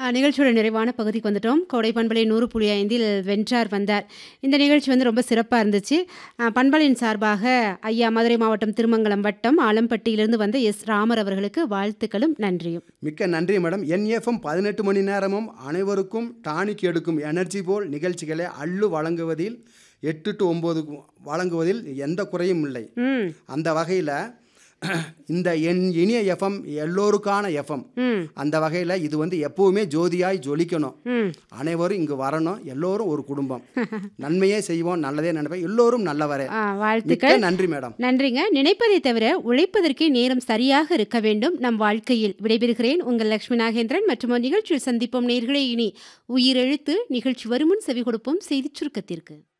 நிகழ்ச்சியோட நிறைவான பகுதிக்கு வந்துட்டோம் கோடை பண்பலை நூறு புள்ளி ஐந்தில் வென்றார் வந்தார் இந்த நிகழ்ச்சி வந்து ரொம்ப சிறப்பாக இருந்துச்சு அஹ், பண்பலையின் சார்பாக ஐயா மதுரை மாவட்டம் திருமங்கலம் வட்டம் ஆலம்பட்டியிலிருந்து வந்த எஸ் ராமர் அவர்களுக்கு வாழ்த்துக்களும் நன்றியும் மிக்க நன்றி மேடம் என்எஃப்எம் பதினெட்டு மணி நேரமும் அனைவருக்கும் டானிக் எடுக்கும் எனர்ஜி போல் நிகழ்ச்சிகளை அள்ளு வழங்குவதில் எட்டு டு ஒம்பது வழங்குவதில் எந்த குறையும் இல்லை ம் அந்த வகையில் இந்த என் இனிய எஃப்எம் எல்லோருக்கான எஃப்எம் ம் அந்த வகையில் இது வந்து எப்பவுமே ஜோதியாய் ஜொலிக்கணும் ம் அனைவரும் இங்கு வரணும் எல்லோரும் ஒரு குடும்பம் நன்மையே செய்வோம் நல்லதே நினைப்போம் எல்லோரும் நல்லவரே ஆ, மிக்க வாழ்த்துக்கள் நன்றி மேடம் நன்றிங்க நினைப்பதை தவிர உழைப்பதற்கே நேரம் சரியாக இருக்க வேண்டும் நம் வாழ்க்கையில் விடைபெறுகிறேன் உங்கள் லட்சுமி நாகேந்திரன் மற்றும் ஒரு நிகழ்ச்சியில் சந்திப்போம் நேர்களே இனி உயிரெழுத்து நிகழ்ச்சி வருமுன் செவி கொடுப்போம் செய்திச் சுருக்கத்திற்கு